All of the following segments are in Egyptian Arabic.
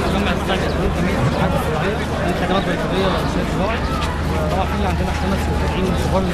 مجمع الصناعي للحلول جميع الصناعات الزراعيه من خدمات بيطريه وانشاء زراعي وطبعا في عندنا خمس مبيعين كبار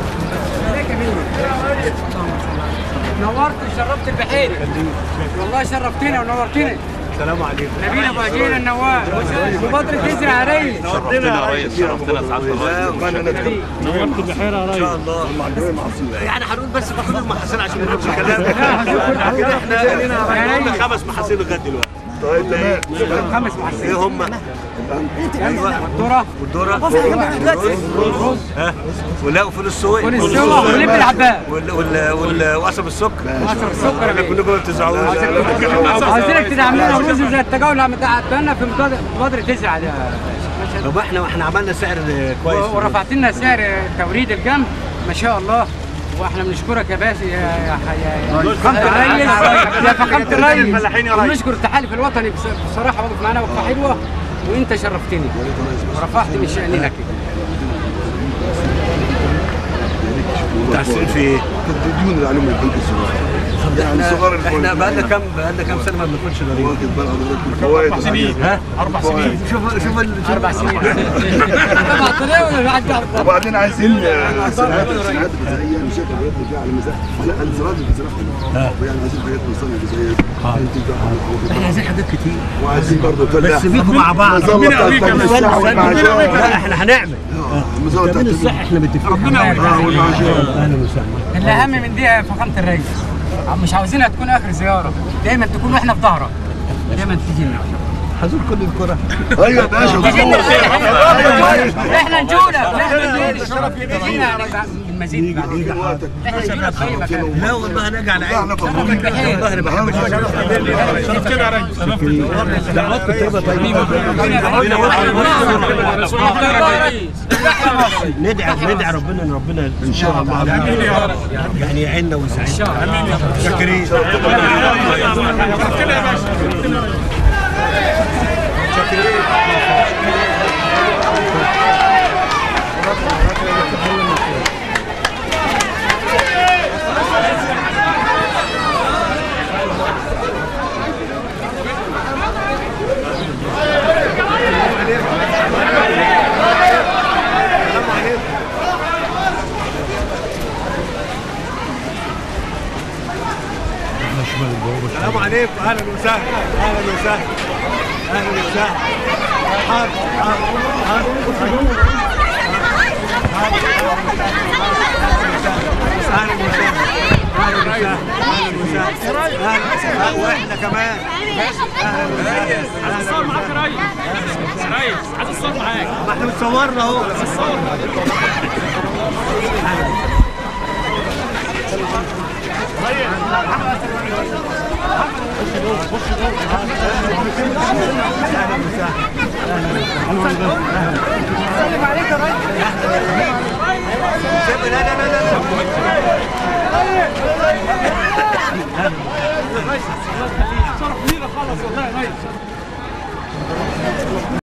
نورت وشرفت البحيري والله شرفتنا ونورتنا السلام عليكم نبينا ابو عجيل النوار وبدر تزرع يا ريس شرفتنا يا ريس شرفتنا سعاده الريس نورت البحيره يا ان شاء الله يعني هنقول بس باخد المحاصيل عشان ما نقولش كلام لكن احنا قلنا خمس محاصيل لغايه دلوقتي طيب تمام خمس محسين ايه هم؟ والذره والذره والرز ها ولا وفول السوق فول السوق ولب العباد وال- وال- وال- وقصب السكر وعصر السكر يا بيه. كلكم ما بتزعلوش عايزينك تدعم لنا الرز زي التجول اللي عملنا في مبادر مبادر تزرع ده طب احنا احنا عملنا سعر كويس ورفعت لنا سعر توريد الجمح ما شاء الله واحنا بنشكرك يا باشا يا يا يا يا فخامة الريس يا فخامة الريس ونشكر التحالف الوطني بص- بصراحة واقف معانا وقفة حلوة وانت شرفتني ورفعت من شأننا كده تحسين في ايه؟ الديون اللي عليهم البنك الصغير يعني صغار احنا الفوائد بقالنا كام بقالنا كام سنه ما بناخدش ضريبه واخد بال حضرتك الفوائد سنين ها اربع سنين شوف شوف ال- شوف أربع سنين طبعا طريقة ولا بعد وبعدين عايزين آه، الصناعات الصناعات الغذائيه انا شايف الحاجات اللي فيها على مزاج لا الزراعه اللي بتزرعها يعني عايزين حاجات مصانع غذائيه انتج احنا عايزين حاجات كتير وعايزين برضه فلاح بس بيكوا مع بعض نظام بتاع التأمين الصحي والمعاشات لا احنا هنعمل آه، النظام بتاع التأمين احنا متفقين ربنا يبارك آه، والمعاشات اهلا وسهلا اللي اهم من دي يا فخامه الرئيس مش عاوزينها تكون اخر زياره دايما تكون واحنا في ظهرك دايما تيجي لنا حزور كل الكره ايوه يا باشا تيجي لنا احنا نجولك احنا نجولك المزيد بعد احنا نجولك في اي مكان لا والله هنرجع على احنا فخورين والله انا بحب شرفتنا يا ريس دعواتكم طيبه طيبه ندعي ندعي ربنا ان ربنا ان شاء الله يعني يعيننا ويساعدنا شاكرين السلام عليكم اهلا وسهلا اهلا وسهلا اهلا وسهلا حاضر حاضر حاضر اهلا وسهلا اهلا وسهلا اهلا وسهلا اهلا وسهلا واحنا كمان اهلا وسهلا عايز اتصور معاك يا ريس ريس عايز اتصور معاك ما احنا متصورنا اهو لا لا لا لا شرف لينا خالص والله يا ريس